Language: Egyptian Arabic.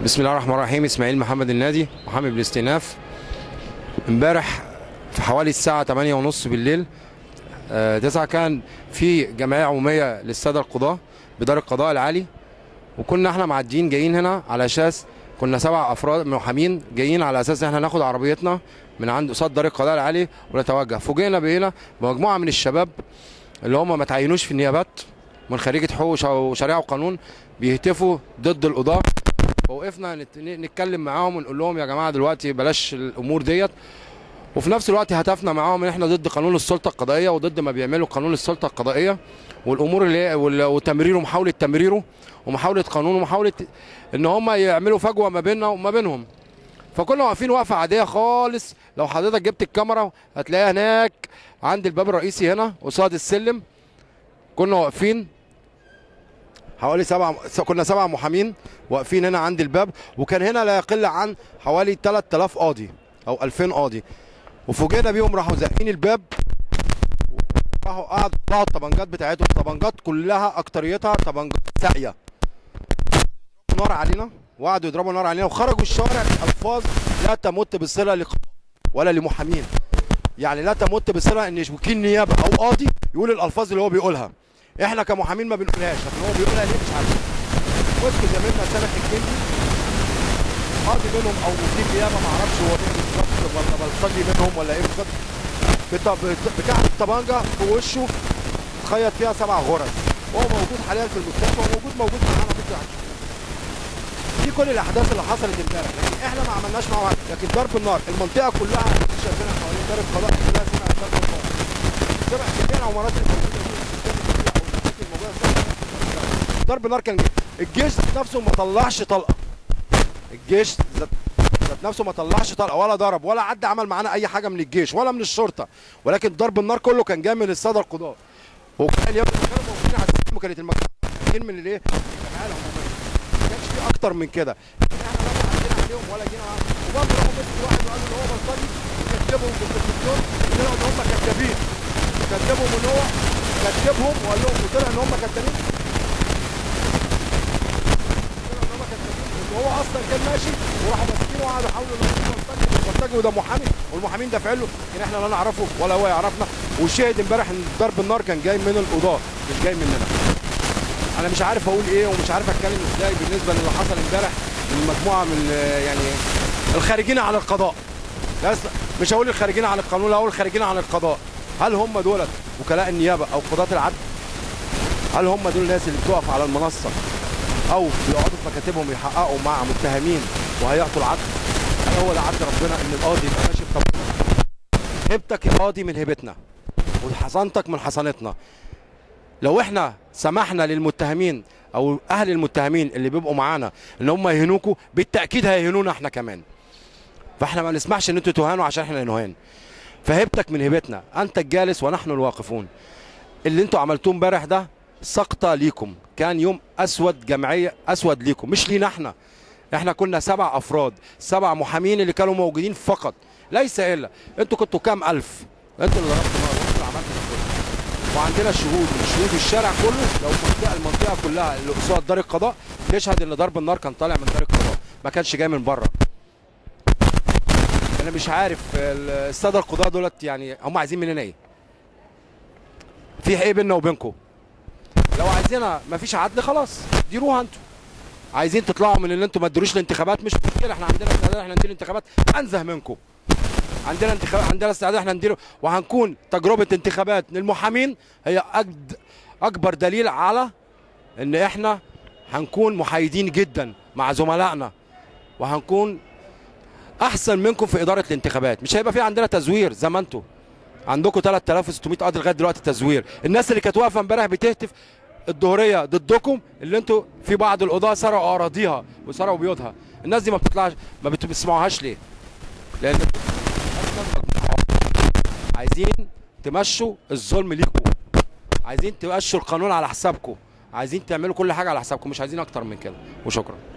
بسم الله الرحمن الرحيم اسماعيل محمد النادي محامي بالاستئناف امبارح في حوالي الساعة 8 ونص بالليل آه، تسعة كان في جمعية عمومية للسادة القضاة بدار القضاء العالي وكنا احنا معديين جايين هنا على اساس كنا سبع افراد محامين جايين على اساس ان احنا ناخد عربيتنا من عند قصاد دار القضاء العالي ونتوجه فوجئنا بقينا بمجموعه من الشباب اللي هم ما تعينوش في النيابات من خريجه حقوق وش- وشريعه وقانون بيهتفوا ضد القضاه فوقفنا نت- نتكلم معاهم ونقول لهم يا جماعه دلوقتي بلاش الامور ديت وفي نفس الوقت هدفنا معاهم ان احنا ضد قانون السلطه القضائيه وضد ما بيعملوا قانون السلطه القضائيه والامور اللي هي- وال- وتمريره محاوله تمريره ومحاوله قانون ومحاوله ان هم يعملوا فجوه ما بيننا وما بينهم فكنا واقفين وقفه عاديه خالص لو حضرتك جبت الكاميرا هتلاقيها هناك عند الباب الرئيسي هنا قصاد السلم كنا واقفين حوالي سبعة كنا سبعة محامين واقفين هنا عند الباب وكان هنا لا يقل عن حوالي 3000 قاضي او 2000 قاضي وفوجئنا بيهم راحوا زاقين الباب راحوا قعدوا طلعوا الطبنجات بتاعتهم الطبنجات كلها اكتريتها طبنجات ساقيه نار علينا وقعدوا يضربوا نار علينا وخرجوا الشارع بألفاظ لا تمت بصله لقضاء ولا لمحامين يعني لا تمت بصله ان وكيل نيابه او قاضي يقول الالفاظ اللي هو بيقولها احنا كمحامين ما بنقولهاش لكن هو بيقولها ليه مش عارف مسك زميلنا سامح الجندي قاضي منهم او وكيل نيابه ما اعرفش هو ايه بالظبط ولا بلطجي منهم ولا ايه بالظبط بتا- بت- بتاع الطبانجه في وشه خيط فيها سبع غرز وهو موجود حاليا في المستشفى وموجود موجود معانا بكره هنشوفه. دي كل الاحداث اللي حصلت امبارح لكن احنا ما عملناش معاه حاجة. لكن ضرب النار المنطقه كلها اللي شايفينها حوالين دار القضاء كلها سمعت ضرب النار سمع جميع العمارات اللي موجوده دي السكان اللي فيها او الأماكن الموجودة سمعت ضرب النار كان جاي. الجيش ذات نفسه ما طلعش طلقه الجيش ذات ذات نفسه ما طلعش طلقه ولا ضرب ولا عدى عمل معانا اي حاجه من الجيش ولا من الشرطه ولكن ضرب النار كله كان جاي من الساده القضاه وكان اليوم اللي كانوا موجودين على السلم وكانت المجموعه خارجين من الايه؟ الجمعيه العموميه ما كانش في اكتر من كده لكن احنا لا عدينا عليهم ولا جينا معاهم وبرضه راحوا مسكوا واحد وقالوا ان هو بلطجي وكذبهم في التلفزيون وطلعوا ان هم كذابين كذبهم ان هو كذبهم وقال لهم وطلع ان هم كذابين طلع ان هم كذابين ان هو اصلا كان ماشي وراحوا ماسكينه وقعدوا يحاولوا ان هو بلطجي بلطجي وده محامي والمحامين ده فعله ان احنا لا نعرفه ولا هو يعرفنا والشاهد امبارح ان ضرب النار كان جاي من القضاه مش جاي مننا انا مش عارف اقول ايه ومش عارف اتكلم ازاي بالنسبه للي حصل امبارح من مجموعه من آه، يعني الخارجين عن القضاء بس مش هقول الخارجين عن القانون لا هقول الخارجين عن القضاء هل هم دولت وكلاء النيابه او قضاه العدل هل هم دول الناس اللي بتقف على المنصه او بيقعدوا في مكاتبهم يحققوا مع متهمين وهيعطوا العدل هل هو ده عدل ربنا ان القاضي يبقى ماشي بطبيعته هبتك يا قاضي من هبتنا وحصانتك من حصانتنا لو احنا سمحنا للمتهمين او اهل المتهمين اللي بيبقوا معانا ان هم يهنوكوا بالتاكيد هيهنونا احنا كمان فاحنا ما نسمحش ان انتوا تهانوا عشان احنا نهان فهبتك من هبتنا انت الجالس ونحن الواقفون اللي انتوا عملتوه امبارح ده سقطه ليكم كان يوم اسود جمعيه اسود ليكم مش لينا احنا احنا كنا سبع افراد سبع محامين اللي كانوا موجودين فقط ليس الا انتوا كنتوا كام الف انتوا اللي ضربتوا نار وانتوا اللي عملتوا كده وعندنا شهود من شهود الشارع كله لو المنطقه المنطقه كلها اللي قصاد دار القضاء تشهد ان ضرب النار كان طالع من دار القضاء ما كانش جاي من بره انا مش عارف ال- الساده القضاة دولت يعني هم عايزين مننا ايه في ايه بيننا وبينكم لو عايزينها مفيش عدل خلاص ديروها انتوا عايزين تطلعوا من اللي انتوا ما تديروش الانتخابات مش مشكله احنا عندنا استعداد احنا ندير الانتخابات انزه منكم عندنا انتخابات عندنا استعداد احنا نديره وهنكون تجربه انتخابات للمحامين هي أجد اكبر دليل على ان احنا هنكون محايدين جدا مع زملائنا وهنكون احسن منكم في اداره الانتخابات مش هيبقى في عندنا تزوير زي ما انتوا عندكم 3600 قاضي لغايه دلوقتي تزوير الناس اللي كانت واقفه امبارح بتهتف الظهريه ضدكم اللي انتوا في بعض القضاه سرقوا اراضيها وسرقوا بيوتها الناس دي ما بتطلعش ما بتسمعوهاش ليه لان عايزين تمشوا الظلم ليكم عايزين تمشوا القانون على حسابكم عايزين تعملوا كل حاجه على حسابكم مش عايزين اكتر من كده وشكرا